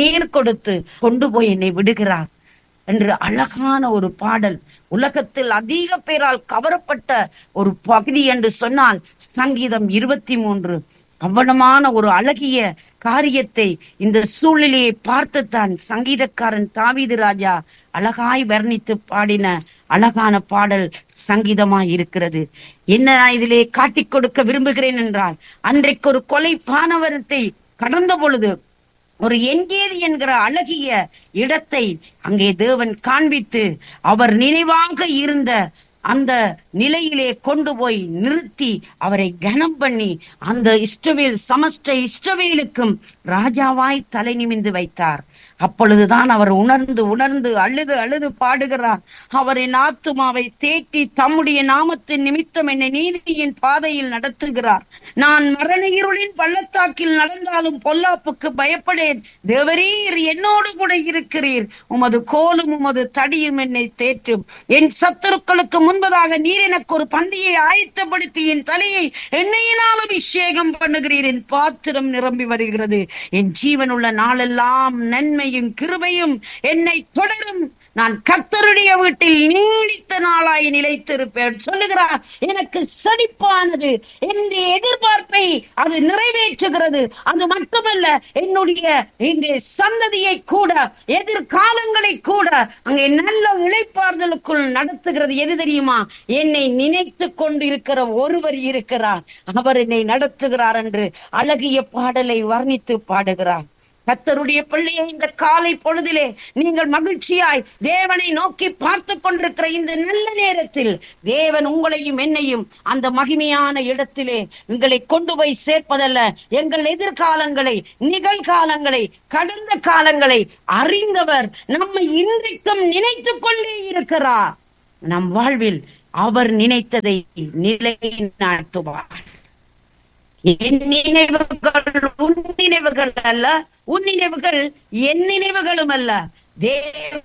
கண்ணீர் கொடுத்து கொண்டு போய் என்னை விடுகிறார் என்று அழகான ஒரு பாடல் உலகத்தில் அதிக பேரால் கவரப்பட்ட ஒரு பகுதி என்று சொன்னால் சங்கீதம் இருபத்தி மூன்று அவ்வளமான ஒரு அழகிய காரியத்தை இந்த சூழ்நிலையை பார்த்துத்தான் சங்கீதக்காரன் தாவீது ராஜா அழகாய் வர்ணித்து பாடின அழகான பாடல் சங்கீதமாய் இருக்கிறது என்ன நான் இதிலே காட்டிக் கொடுக்க விரும்புகிறேன் என்றால் அன்றைக்கு ஒரு கொலை பானவரத்தை கடந்த பொழுது ஒரு எங்கேதி என்கிற அழகிய இடத்தை அங்கே தேவன் காண்பித்து அவர் நினைவாக இருந்த அந்த நிலையிலே கொண்டு போய் நிறுத்தி அவரை கனம் பண்ணி அந்த இஷ்டவேல் சமஸ்ட இஷ்டவேலுக்கும் ராஜாவாய் தலை நிமிந்து வைத்தார் அப்பொழுதுதான் அவர் உணர்ந்து உணர்ந்து அழுது அழுது பாடுகிறார் அவரின் ஆத்துமாவை தேற்றி தம்முடைய நாமத்தின் நிமித்தம் என்னை நீதியின் பாதையில் நடத்துகிறார் நான் மரண இருளின் பள்ளத்தாக்கில் நடந்தாலும் பொல்லாப்புக்கு பயப்படேன் தேவரீர் என்னோடு கூட இருக்கிறீர் உமது கோலும் உமது தடியும் என்னை தேற்றும் என் சத்துருக்களுக்கு முன்பதாக நீர் எனக்கு ஒரு பந்தியை ஆயத்தப்படுத்தி என் தலையை எண்ணெயினால் அபிஷேகம் பண்ணுகிறீர் என் பாத்திரம் நிரம்பி வருகிறது என் ஜீவனுள்ள நாளெல்லாம் நன்மையும் கிருபையும் என்னை தொடரும் நான் கர்த்தருடைய வீட்டில் நீடித்த நாளாய் நிலைத்திருப்பேன் சொல்லுகிறார் எனக்கு செழிப்பானது என்ற எதிர்பார்ப்பை அது நிறைவேற்றுகிறது அது மட்டுமல்ல என்னுடைய இங்கே சந்ததியை கூட எதிர்காலங்களை கூட அங்கே நல்ல இழைப்பார்தலுக்குள் நடத்துகிறது எது தெரியுமா என்னை நினைத்து கொண்டிருக்கிற ஒருவர் இருக்கிறார் அவர் என்னை நடத்துகிறார் என்று அழகிய பாடலை வர்ணித்து பாடுகிறார் கத்தருடைய பிள்ளையை இந்த காலை பொழுதிலே நீங்கள் மகிழ்ச்சியாய் தேவனை நோக்கி பார்த்து கொண்டிருக்கிற இந்த நல்ல நேரத்தில் தேவன் உங்களையும் என்னையும் அந்த மகிமையான இடத்திலே உங்களை கொண்டு போய் சேர்ப்பதல்ல எங்கள் எதிர்காலங்களை நிகழ்காலங்களை கடந்த காலங்களை அறிந்தவர் நம்மை இன்றைக்கும் நினைத்துக் கொண்டே இருக்கிறார் நம் வாழ்வில் அவர் நினைத்ததை நிலைநாட்டுவார் என் நினைவுகள் உன் நினைவுகள் அல்ல உன் நினைவுகள் என் நினைவுகளும் அல்ல தேவ